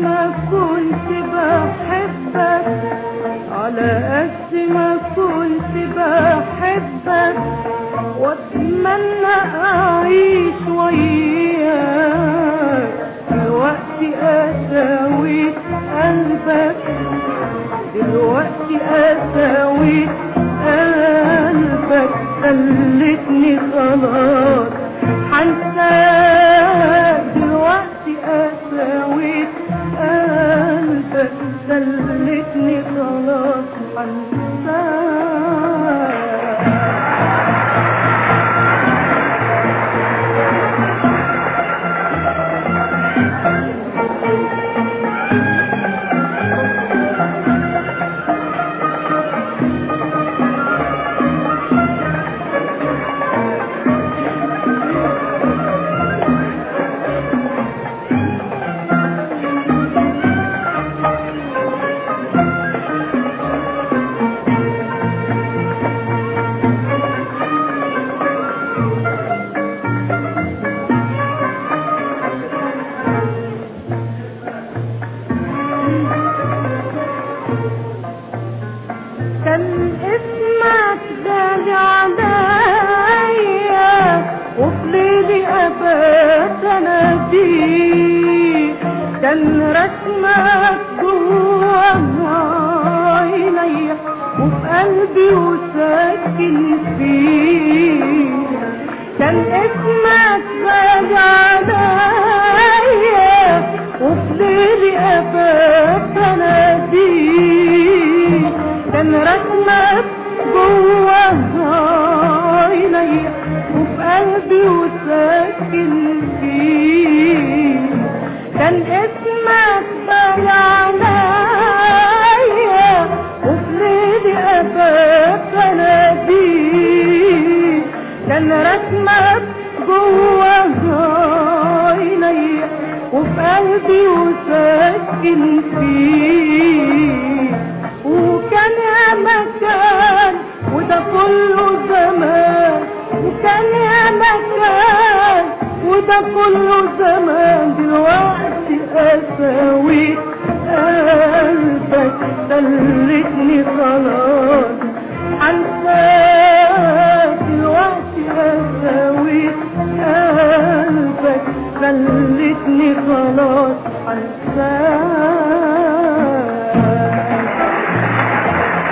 ما كنت بحبك على قد ما كنت بحبك واتمنى اعيش وياك دلوقتي اساويك قلبك دلوقتي اساويك قلبك خلتني خلاص حنساك دلوقتي اساويك قلبك خلتني خلاص حنساك كان اسمك غالي عليا وفي ليلي ابات اناديك كان رسمك جوا عينيا وفي قلبي وساكن فيه كان اسمك غالي عليا وفي ليلي ابات اناديك كان رسمك جوا عينيا وفي قلبي وساكن فيه كان اسمك غالي عليا وفي ليلي ابات اناديك كان رسمك جوا عينيا وفي قلبي وساكن فيه وكان يا مكان وده كله زمان وكان يا مكان وده كله زمان دلوقتي اساويك قلبك خلتني خلاص حنساك دلوقتي اساويك قلبك خلتني خلاص حنساك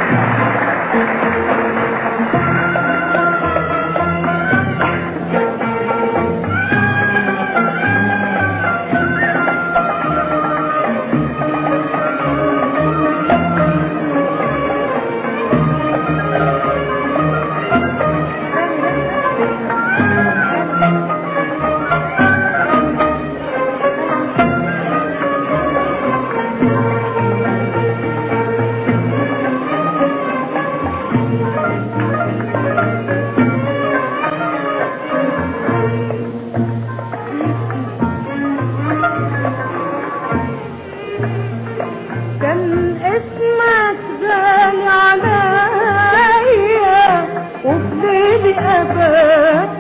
كان اسمك غالي عليا وفي ليلي ابات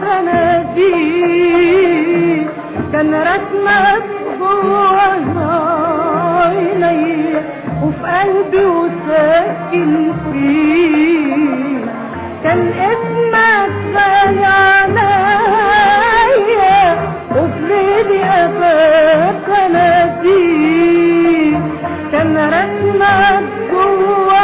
اناديك كان رسمك جوا عينيا وفي قلبي وساكن فيه كان اسمك غالي عليا وفي ليلي ابات اناديك كان رسمك جوا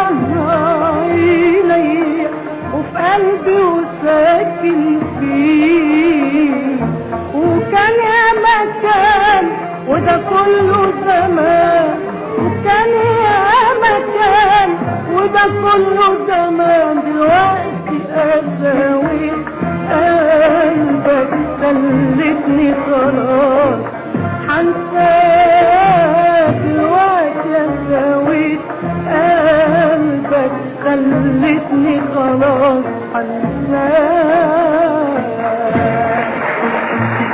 عينيا وفي قلبي وساكن فيه وكان يا مكان وده كله زمان وكان يا مكان وده كله زمان دلوقتي اساوي قلبك خلتني خلاص حنساك دلوقتي اساويك قلبك خلتني خلاص حنساك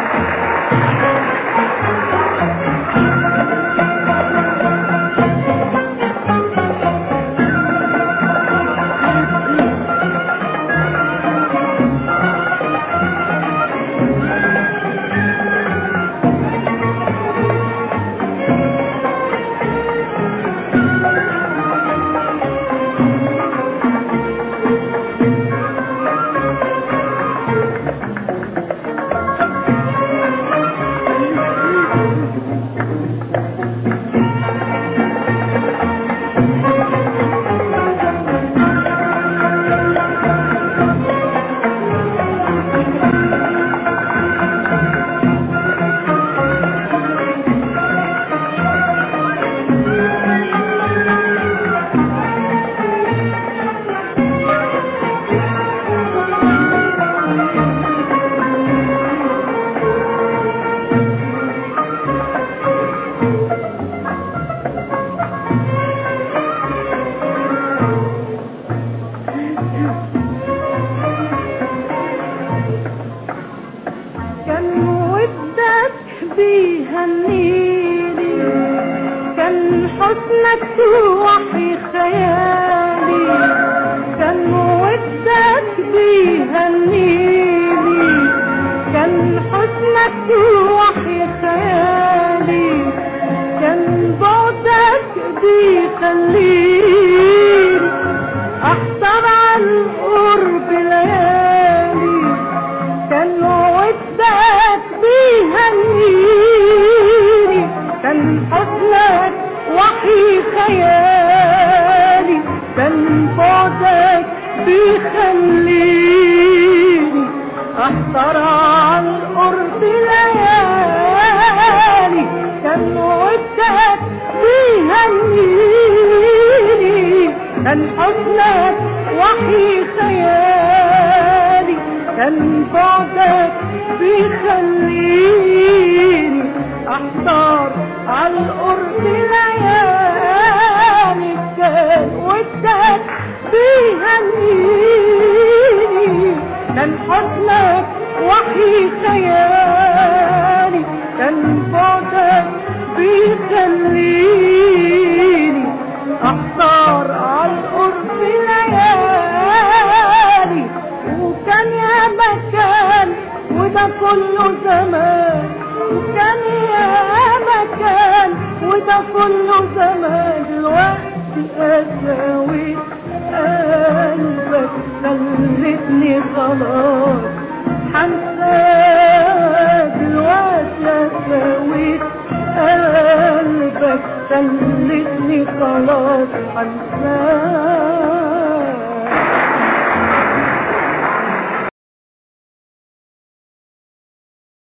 حسنك وحي خيالي كان ودك بيهنيني كان حسنك وحي خيالي كان بعدك بيخليني احضر على القرب ليالي كان ودك بيهنيني كان حسنك وحي خيالي كان بعدك بيخليني احضر على القرب ليالي كان ودك بيهنيني كان حسنك وحي خيالي كان بعدك بيخليني احضر على القرب ليالي كان ودك بيهنيني كان حسنك وحي خيالي كان بعدك بيخليني احضر على القرب ليالي وكان يا مكان وده كله زمان وكان يا مكان وده كله زمان دلوقتي اساوي قلبك خلتني خلاص حنساك دلوقتي اساوي قلبك خلتني خلاص حنساك